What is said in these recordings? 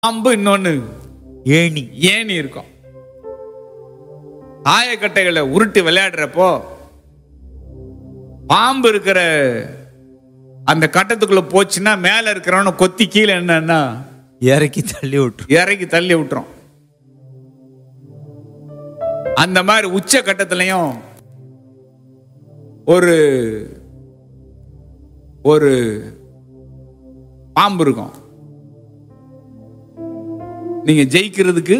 பாம்பு இன்னொன்னு ஏணி ஏணி இருக்கும் ஆயக்கட்டைகளை உருட்டி விளையாடுறப்போ பாம்பு இருக்கிற அந்த கட்டத்துக்குள்ள போச்சுன்னா மேல இருக்கிறவன கொத்தி கீழே என்னன்னா இறக்கி தள்ளி விட்டு இறக்கி தள்ளி விட்டுரும் அந்த மாதிரி உச்ச கட்டத்திலையும் ஒரு ஒரு பாம்பு இருக்கும் நீங்க ஜெயிக்கிறதுக்கு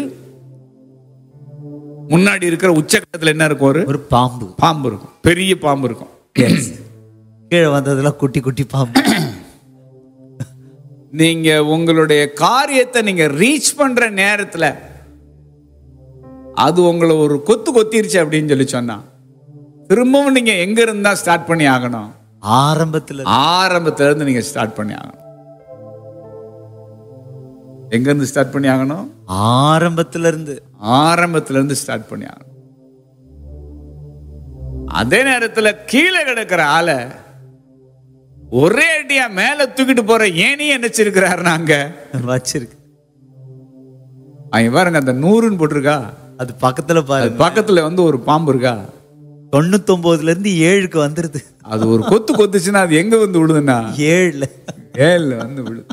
முன்னாடி இருக்கிற உச்சக்கட்டத்தில் என்ன இருக்கும் ஒரு ஒரு பாம்பு பாம்பு இருக்கும் பெரிய பாம்பு இருக்கும் Yes. கீழே வந்ததெல்லாம் குட்டி குட்டி பாம்பு நீங்க உங்களுடைய காரியத்தை நீங்க ரீச் பண்ற நேரத்துல அது உங்களை ஒரு கொத்து கொத்திருச்சு அப்படின்னு சொல்லி சொன்னா திரும்பவும் நீங்க எங்க இருந்தா ஸ்டார்ட் பண்ணி ஆகணும் ஆரம்பத்துல ஆரம்பத்துல இருந்து நீங்க ஸ்டார்ட் பண்ணி ஆகணும் எங்க இருந்து ஸ்டார்ட் பண்ணி ஆகணும் ஆரம்பத்துல இருந்து ஆரம்பத்துல இருந்து ஸ்டார்ட் பண்ணி ஆகணும் அதே நேரத்துல கீழே கிடக்கிற ஆளை ஒரே அடியா மேல தூக்கிட்டு போற ஏனி நினைச்சிருக்கிறாரு நாங்க வச்சிருக்கு அவன் பாருங்க அந்த நூறுன்னு போட்டிருக்கா அது பக்கத்துல அது பாரு பக்கத்துல வந்து ஒரு பாம்பு இருக்கா தொண்ணூத்தொன்பதுல இருந்து ஏழுக்கு வந்துருது அது ஒரு கொத்து கொத்துச்சுன்னா அது எங்க வந்து விழுதுன்னா ஏழுல ஏழுல வந்து விழுது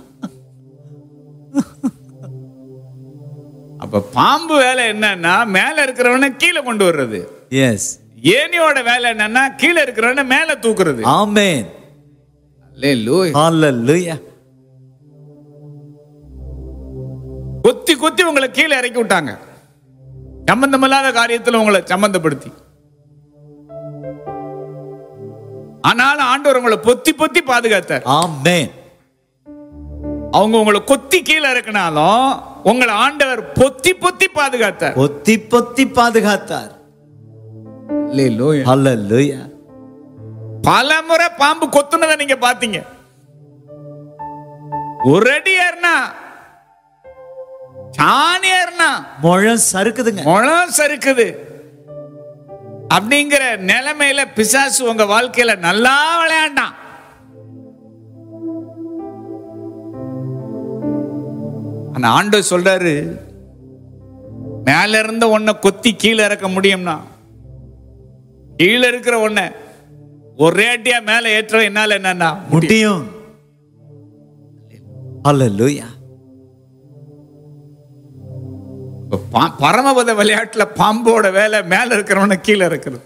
அப்ப பாம்பு வேலை என்னன்னா மேல இருக்கிறவன கீழே கொண்டு வர்றது எஸ் ஏனியோட வேலை என்னன்னா கீழே இருக்கிறவன மேல தூக்குறது ஆமென் அல்லேலூயா. ஹalleluya கொத்தி கொத்தி உங்களை கீழே இறக்கி விட்டாங்க சம்பந்தமில்லாத காரியத்துல உங்களை சம்பந்தப்படுத்தி ஆனாலும் ஆண்டவர் உங்களை பொத்தி பொத்தி பாதுகாத்தார் ஆமென் அவங்க உங்களை கொத்தி கீழே இறக்குனாலும் உங்களை ஆண்டவர் பொத்தி பொத்தி பாதுகாத்தார் பொத்தி பொத்தி பாதுகாத்தார் அல்லேலூயா. ஹalleluya பல முறை பாம்பு கொத்துனதை நீங்க பாத்தீங்க ஒரு அடி ஏறினா சாணி ஏறினா முழம் சறுக்குதுங்க முழம் சறுக்குது அப்படிங்கிற நிலைமையில பிசாசு உங்க வாழ்க்கையில நல்லா விளையாண்டான் ஆனா ஆண்டவர் சொல்றாரு மேல இருந்த ஒன்ன கொத்தி கீழே இறக்க முடியும்னா கீழே இருக்கிற ஒன்ன ஒரே அடியா மேல ஏற்ற என்னால என்னன்னா முடியும் ஹalleluya இப்ப பா- பரமபத விளையாட்டுல பாம்போட வேலை மேல இருக்கிறவன கீழே இருக்கிறது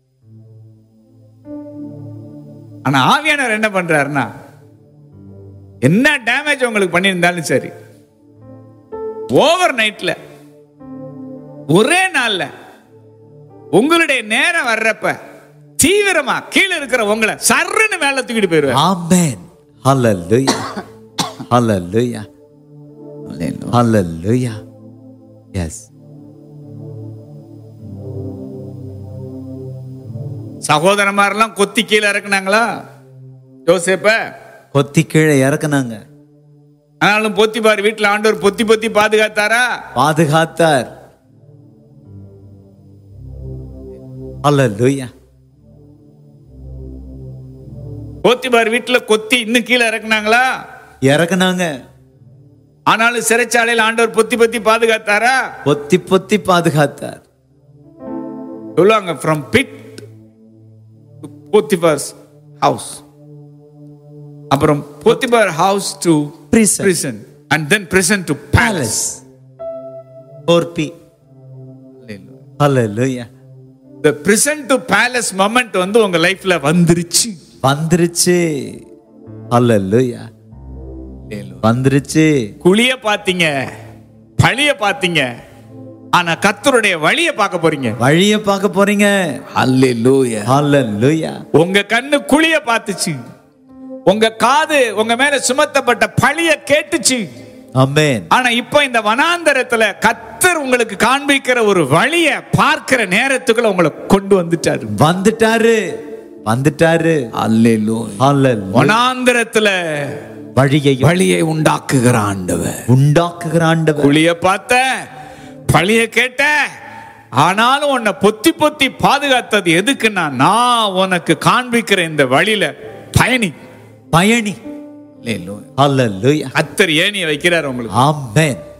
ஆனா ஆவியானவர் என்ன பண்றாருன்னா என்ன டேமேஜ் உங்களுக்கு பண்ணியிருந்தாலும் சரி ஓவர் நைட்ல ஒரே நாள்ல உங்களுடைய நேரம் வர்றப்ப தீவிரமா கீழே இருக்கிற உங்களை சர்ருன்னு மேல தூக்கிட்டு போயிருவார் ஆமென் ஹalleluya ஹalleluya ஹalleluya எஸ் சகோதரமாரெல்லாம் கொத்தி கீழே இறக்குனாங்களா யோசேப்ப கொத்தி கீழே இறக்குனாங்க ஆனாலும் பொத்தி பாரு வீட்டுல ஆண்டவர் பொத்தி பொத்தி பாதுகாத்தாரா பாதுகாத்தார் ஹalleluya பொத்தி பாரு வீட்டுல கொத்தி இன்னும் கீழே இறக்குனாங்களா இறக்குனாங்க ஆனாலும் சிறைச்சாலையில் ஆண்டவர் பொத்தி பொத்தி பாதுகாத்தாரா பொத்தி பொத்தி பாதுகாத்தார் சொல்லுவாங்க ஃப்ரம் பிட் போத்திபார்ஸ் ஹவுஸ் அப்புறம் Potiphar house to Prison. prison and then prison to palace palace ஓர்பி ஹalleluya the prison to palace moment வந்து உங்க லைஃப்ல வந்துருச்சு வந்துருச்சு ஹalleluya வந்துருச்சு குழிய பாத்தீங்க பழிய பாத்தீங்க ஆனா கத்தருடைய வழிய பார்க்க போறீங்க வழிய பார்க்க போறீங்க அல்லேலூயா ஹalleluya உங்க கண்ணு குழிய பார்த்துச்சு உங்க காது உங்க மேல சுமத்தப்பட்ட பழிய கேட்டுச்சு ஆமென் ஆனா இப்ப இந்த வனாந்தரத்துல கத்தர் உங்களுக்கு காண்பிக்கிற ஒரு வழிய பார்க்கிற நேரத்துக்குள்ள உங்களை கொண்டு வந்துட்டாரு வந்துட்டாரு வந்துட்டாரு ஹalleluya வனாந்தரத்துல வழியை வழியை உண்டாக்குகிற ஆண்டவர் உண்டாக்குகிற ஆண்டவர் குழிய பார்த்த பழிய கேட்ட ஆனாலும் உன்னை பொத்தி பொத்தி பாதுகாத்தது எதுக்குன்னா நான் உனக்கு காண்பிக்கிற இந்த வழியில பயணி பயணி Hallelujah. கத்தர் ஏணியை வைக்கிறார் உங்களுக்கு Amen.